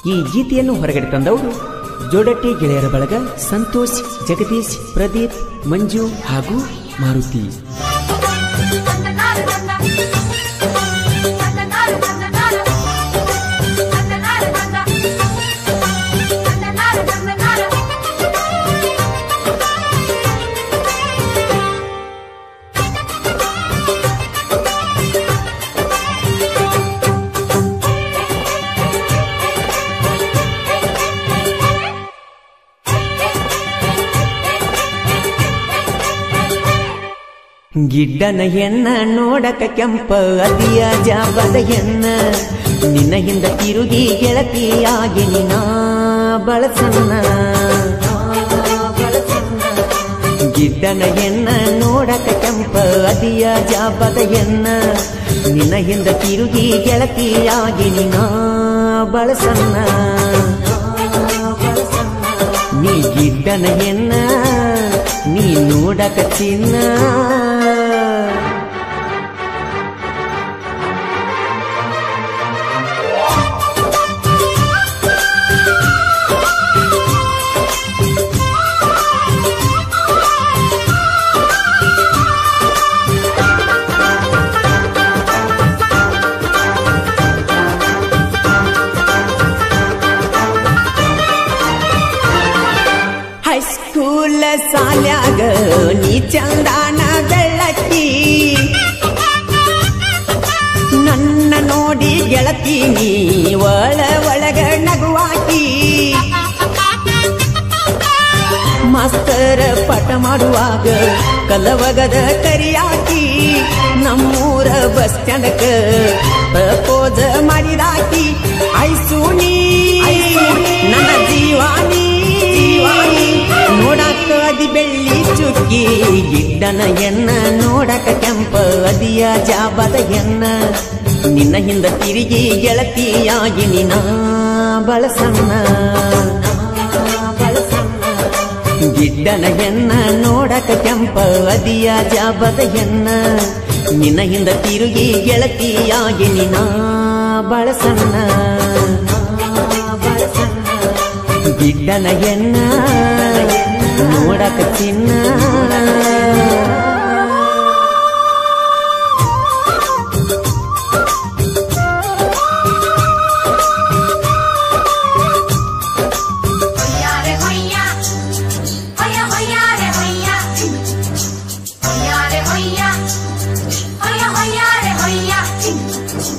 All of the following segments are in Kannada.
ಈ ಗೀತೆಯನ್ನು ಹೊರಗಡೆ ತಂದವರು ಜೋಡಟ್ಟಿ ಗೆಳೆಯರ ಬಳಗ ಸಂತೋಷ್ ಜಗದೀಶ್ ಪ್ರದೀಪ್ ಮಂಜು ಹಾಗೂ ಮಾರುತಿ ಗಿಡ್ಡನ ಹೆಣ್ಣ ನೋಡಕ ಕೆಂಪ ಅದಿಯ ಜಾಬದ ಹೆಣ್ಣ ನಿನ್ನ ಹಿಂದ ತಿರುಗಿ ಗೆಳತಿಯಾಗಿ ನಿನ್ನ ಬಳಸನ್ನ ಗಿಡ್ಡನ ಹೆಣ್ಣ ನೋಡಕ ಕೆಂಪ ಅದಿಯ ಜಾಬದ ಹೆಣ್ಣ ನಿನ್ನ ಹಿಂದ ತಿರುಗಿ ಗೆಳತಿಯಾಗಿ ನಿನ್ನ ಬಳಸನ್ನ ನೀ ಗಿಡ್ಡನ ಹೆಣ್ಣ ನೀ ನೋಡಕ ಚಿನ್ನ ಹೈಸ್ಕೂಲ್ ಸಾಲ್ಯಾಗ ನೀ ಚಂದಾನ ಬೆಳ್ಳಕ್ಕಿ ನನ್ನ ನೋಡಿ ಗೆಳತಿ ನೀ ಒಳ ಒಳಗ ನಗುವಾಕಿ ಮಾಸ್ತರ ಪಾಠ ಮಾಡುವಾಗ ಕಲವಗದ ಕರಿಯಾಕಿ ನಮ್ಮೂರ ಬಸ್ ಸ್ಟ್ಯಾಂಡಕ ಪ್ರಪೋಸ ಮಾಡಿದಾಕಿ ಐಸು ನೀ ನನ್ನ ಜೀವಾನಿ ನೋಡಾಕ ಅದಿ ಬೆಳ್ಳಿ ಚುಕ್ಕಿ ಗಿಡ್ಡನ ಎನ್ನ ನೋಡಕ ಕೆಂಪ ಅದಿಯ ಜಾಬದ ಎನ್ನ ನಿನ್ನ ಹಿಂದ ತಿರುಗಿ ಗೆಳತಿಯಾಗಿ ನಿನ ಬಳಸಣ್ಣ ಗಿಡ್ಡನ ಹೆಣ್ಣ ನೋಡಕ ಕೆಂಪ ಅದಿಯ ಜಾಬದ ಹೆಣ್ಣ ನಿನ್ನ ಹಿಂದ ತಿರುಗಿ ಗೆಳತಿಯಾಗಿ ನಿನ ಬಳಸಣ್ಣ ಗಿಡ್ಡನ ಹೆಣ್ಣ ನೋಡಕ ಚಿನ್ನ Hoyare hoya, hoya hoyare hoya, hoyare hoya, hoya hoyare hoya.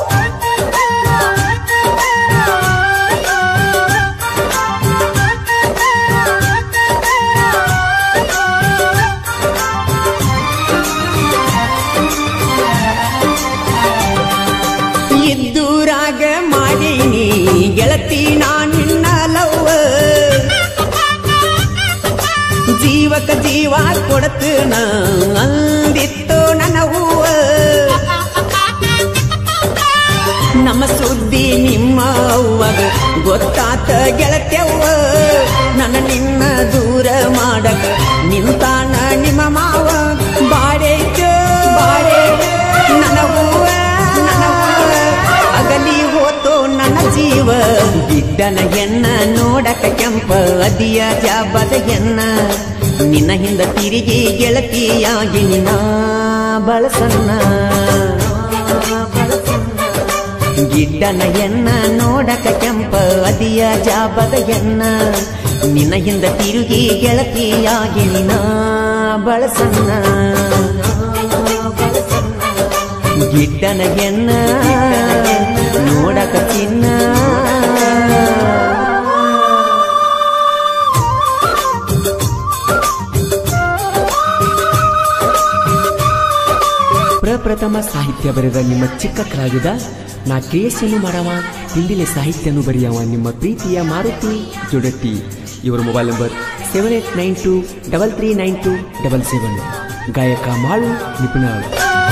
ಇದ್ದೂರಾಗ ಮಾಡೀನಿ ಗೆಳತಿ ನಾನಿನ್ನ ಲವ್ವ ಜೀವಕ ಜೀವ ಕೊಡತನ ಅಂದಿತ್ತು ನನ್ನ ಹೂವ ನಮ್ಮ ಸುದ್ದಿ ನಿಮ್ಮ ಅವ್ವಾಗ ಗೊತ್ತಾತ ಗೆಳತ್ಯವ್ವ ನನ್ನ ನಿನ್ನ ದೂರ ಮಾಡಕ ನಿಂತಾನ ನಿಮ್ಮ ಮಾವ ಬಾಡೇಕ ಬಾಡೇಕ ನನ್ನ ಹೂವ ನನ್ನ ಹೂವ ಅಗಲಿ ಹೋತೋ ನನ್ನ ಜೀವ ಗಿಡ್ಡನ ಎನ್ನ ನೋಡಕ ಕೆಂಪ ಅದಿಯ ಜಾಬದ ಎನ್ನ ನಿನ್ನ ಹಿಂದ ತಿರುಗಿ ಗೆಳತಿಯಾಗಿ ನಿನ್ನ ಬಳಸನ್ನ ಗಿಡ್ಡನ ಎನ್ನ ನೋಡಕ ಕೆಂಪ ಅದಿಯ ಜಾಬದ ಎನ್ನ ನಿನ್ನ ಹಿಂದ ತಿರುಗಿ ಗೆಳತಿಯಾಗಿ ನಿನ್ನ ಬಳಸನ್ನ ಗಿಡ್ಡನ ಎನ್ನ ನೋಡಕ ಚಿನ್ನ ಪ್ರಪ್ರಥಮ ಸಾಹಿತ್ಯ ಬರೆದ ನಿಮ್ಮ ಚಿಕ್ಕ ಕಲಾವಿದ ನಾ ಕ್ರಿಯೇಷನ್ ಮಾಡವ ಹಿಂದಿಲೆ ಸಾಹಿತ್ಯನು ಬರೆಯವ ನಿಮ್ಮ ಪ್ರೀತಿಯ ಮಾರುತಿ ಜೊಡಟ್ಟಿ ಇವರ mobile number seven eight nine two double three nine two double seven ಗಾಯಕ ಮಾಳು ನಿಪುಣಾಳು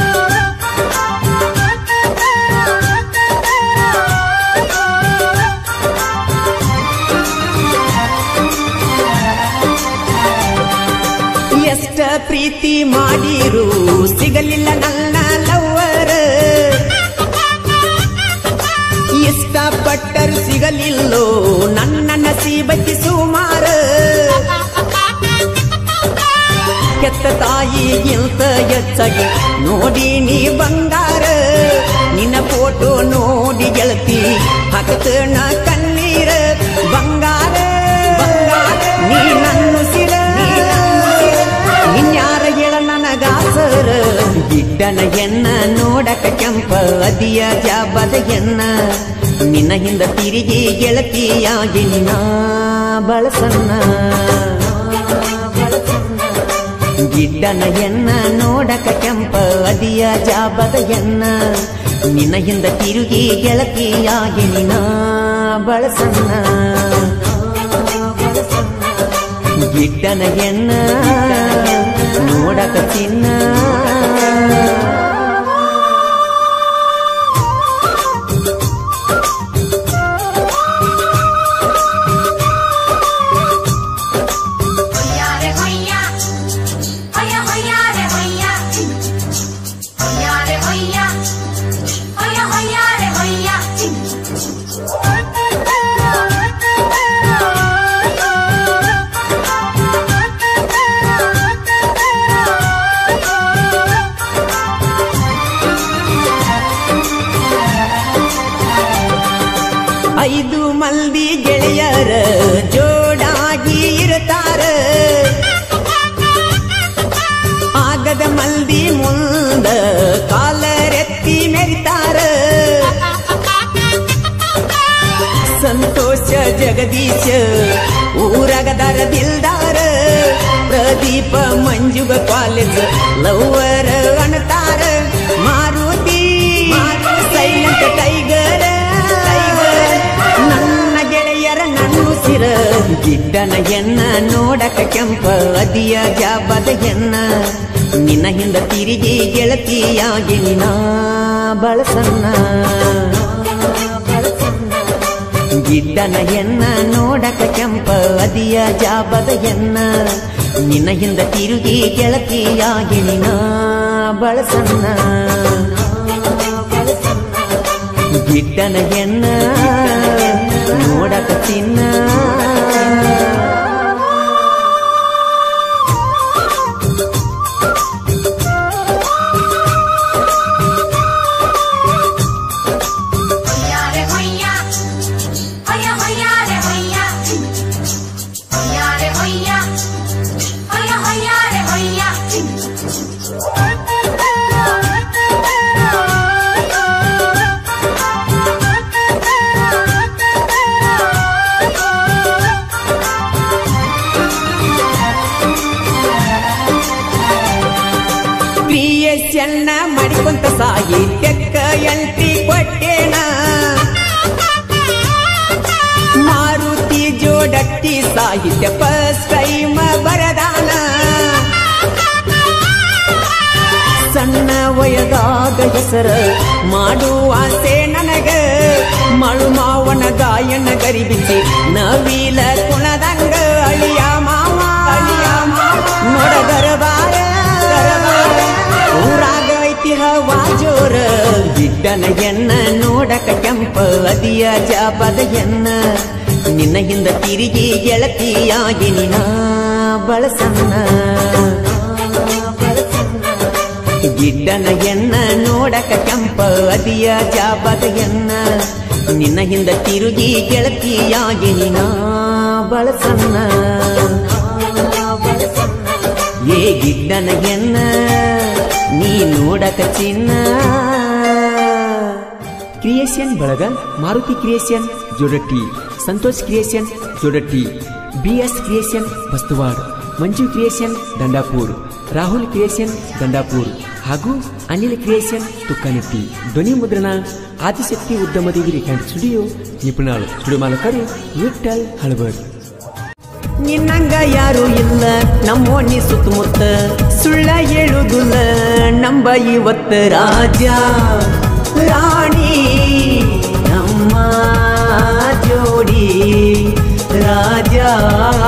ಎಷ್ಟ ಪ್ರೀತಿ ಮಾಡಿರು ಸಿಗಲಿಲ್ಲ ನನ್ನ ಲವ್ವರ್ ಇಷ್ಟಪಟ್ಟರು ಸಿಗಲಿಲ್ಲ ಬಂಗಾರ ನಿನ್ನ ಫೋಟೋ ನೋಡಿ ಗೆಳತಿ ಹಾಕತನ ಕಣ್ಣೀರ ಬಂಗಾರ ಬಂಗಾರ ನೀ ನನ್ನ ಸಿರ ನಿನ್ಯಾರ ಹೇಳ ನನಗಾಸರ ಗಿಡ್ಡನ ಎನ್ನ ನೋಡಕ ಕೆಂಪ ಅದಿಯ ಜಾಬದ ಎನ್ನ ನಿನ್ನ ಹಿಂದ ತಿರುಗಿ ಗೆಳತಿಯಾಗಿ ನಿನ್ನ ಬಳಸನ್ನ ಗಿಡ್ಡನ ಎನ್ನ ನೋಡಕ ಕೆಂಪ ಅದಿಯ ಜಾಬದ ಎನ್ನ ನಿನ್ನ ಹಿಂದ ತಿರುಗಿ ಗೆಳತಿಯಾಗಿ ನಿನ್ನ ಬಳಸನ್ನ ಗಿಡ್ಡನ ಎನ್ನ ನೋಡಕ ಚಿನ್ನ Hoya re hoya, hoya hoya re hoya, hoya re hoya, hoya hoya re hoya. ಐದು ಮಂದಿ ಗೆಳೆಯರ ಜೋಡಾಗಿ ಇರುತ್ತಾರ ಆಗದ ಮಂದಿ ಮುಂದ ಕಾಲರೆತ್ತಿ ಮೆರಿತಾರ ಸಂತೋಷ ಜಗದೀಶ ಊರಗದಾರ ದಿಲ್ದಾರ ಪ್ರದೀಪ ಮಂಜುಗ ಕಾಲೇಜ್ ಲವ್ವರ ಅಣತಾರ ಮಾರುತಿ ಸೈಲೆಂಟ್ ಟೈಗರ್ ನನ್ನ ಗೆಳೆಯರ ನನ್ನುಸಿರ ಗಿಡ್ಡನ ಎನ್ನ ನೋಡಕ ಕೆಂಪ ಅದಿಯ ಜಾಬದ ಎನ್ನ ನಿನ್ನ ಹಿಂದ ತಿರುಗಿ ಗೆಳತಿಯಾಗಿ ನಿನ್ನ ಬಳಸನ್ನ ಗಿಡ್ಡನ ಎನ್ನ ನೋಡಕ ಕೆಂಪ ಅದಿಯ ಜಾಬದ ಎನ್ನ ನಿನ್ನ ಹಿಂದ ತಿರುಗಿ ಗೆಳತಿಯಾಗಿ ನಿನ್ನ ಬಳಸನ್ನ ಗಿಡ್ಡನ ಎನ್ನ ನೋಡಕ ತಿನ್ನ Hoya re hoya, hoya hoya re hoya, hoya re hoya, hoya hoya re hoya. ಕ್ರಿಯೇಷನ್ನ ಮಾಡಿಕೊಂತ ಸಾಹಿತ್ಯಕ್ಕ ಎಂಟಿ ಕೊಟ್ಟೇನ ಮಾರುತಿ ಜೋಡಟ್ಟಿ ಸಾಹಿತ್ಯ ಫಸ್ಟ್ ಟೈಮ್ ಬರದಾನ ಸಣ್ಣ ವಯದಾಗ ಹೆಸರ ಮಾಡುವ ಆಸೆ ನನಗ ಮಳು ಮಾವನ ಗಾಯನ ಗರಿಬಿಸಿ ನವೀಲ ಕುಣದಂಗ ಅಳಿಯ ಮಾವ ಅಳಿಯ ಮಾವ ನೋಡಗರ ಬಾರ ಊರಾಗ ಐತಿ ಹವಾ ಜೋರ ಗಿಡ್ಡನ ಎನ್ನ ನೋಡಕ ಕೆಂಪ ಅದಿಯ ಜಾಬದ ಎನ್ನ ನಿನ್ನ ಹಿಂದ ತಿರುಗಿ ಗೆಳತಿಯಾಗಿ ನಿನ ಬಳಸನ್ನ ಗಿಡ್ಡನ ಎನ್ನ ನೋಡಕ ಕೆಂಪ ಅದಿಯ ಜಾಬದ ಎನ್ನ ನಿನ್ನ ಹಿಂದ ತಿರುಗಿ ಗೆಳತಿಯಾಗಿ ನಿನ ಬಳಸನ್ನ ಏ ಗಿಡ್ಡನ ಎನ್ನ ನೀ ನೋಡಕ ಚಿನ್ನ ಕ್ರಿಯೇಷನ್ ಬಳಗ Maruti creation Jodatti Santosh creation Jodatti B S creation Bastwad Manju creation Dandapur Rahul creation Dandapur ಹಾಗೂ ಅನಿಲ್ ಕ್ರಿಯೇಷನ್ ತುಕ್ಕನಟ್ಟಿ ಧ್ವನಿ ಮುದ್ರಣ ಆದಿಶಕ್ತಿ ಉದ್ಯಮದೇವಿ ರೆಕಾರ್ಡ್ ಸ್ಟುಡಿಯೋ ನಿಪುಣಾಳು ಸ್ಟುಡಿಯೋ ಮಾಲಕರು ವಿಠಲ್ ಹಳಬರ್ ನಿನ್ನಂಗ ಯಾರು ಇಲ್ಲ ನಮ್ಮೋನಿ ಸುತ್ತಮುತ್ತ ಸುಳ್ಳ ಹೇಳುದಿಲ್ಲ ನಂಬ ಇವತ್ತ ರಾಜ ರಾಣಿ ನಮ್ಮ ಜೋಡಿ ರಾಜ